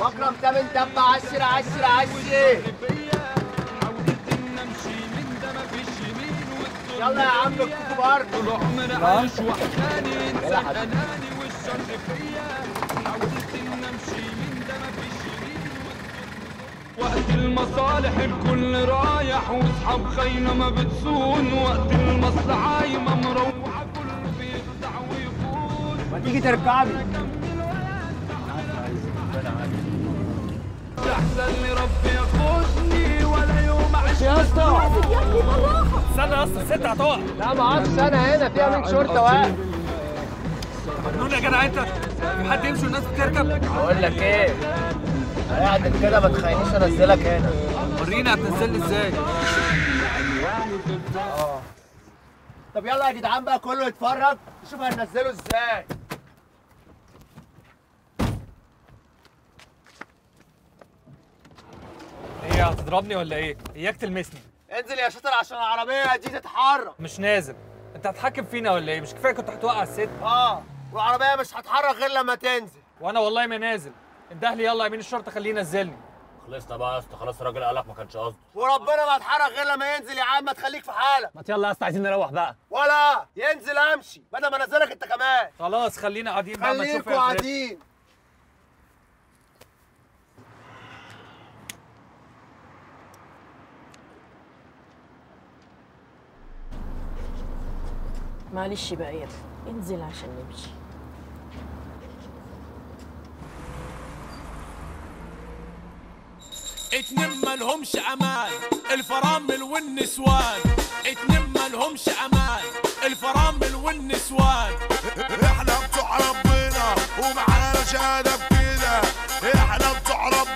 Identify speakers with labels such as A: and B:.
A: مكرم تمن دب عشرة عشرة عشرة يلا يا عم الكوكو برضه
B: طول عمري عايش وحداني انسان اناني والشر فيا حاولت ان امشي من ده مفيش يمين وقت المصالح الكل رايح واصحاب خاينه ما بتسون وقت المصلحه عايمه مروعه كله بيخدع ويخون
A: ما تيجي تركبي
B: احسن لي ربي ياخدني ولا يوم اعيش
A: يا اسطى
C: استنى يا اسطى الست هتقع
A: لا ما عادش انا هنا فيها 100 شرطه واقف
C: مجنون يا جدع انت في حد يمشي والناس بتركب
A: بقول لك ايه قاعد كده ما تخلينيش انزلك هنا
C: ورينا هتنزلني ازاي
A: طب يلا يا جدعان بقى كله يتفرج نشوف هننزله ازاي
C: ايه هتضربني ولا ايه اياك تلمسني
A: انزل يا شاطر عشان العربيه دي تتحرك
C: مش نازل انت هتحكم فينا ولا ايه مش كفايه كنت هتوقع الست
A: اه والعربيه مش هتحرك غير لما تنزل
C: وانا والله ما نازل انده لي يلا يمين الشرطه خليه ينزلني
D: خلصنا بقى يا اسطى خلاص الراجل قالك ما كانش قصده
A: وربنا ما هتحرك غير لما ينزل يا عم ما تخليك في حالك
E: ما يلا يا اسطى عايزين نروح بقى
A: ولا ينزل امشي بدل ما انزلك انت كمان
C: خلاص خلينا قاعدين بقى ما نشوف
A: خليكوا
C: إيه آخرتها.
A: قاعدين
F: معلش بقى يلا انزل عشان نمشي
G: اتنين مالهمش امان الفرامل والنسوان اتنين مالهمش امان الفرامل والنسوان
H: احنا بتوع ربنا ومعانا شهاده بكده احنا بتوع ربنا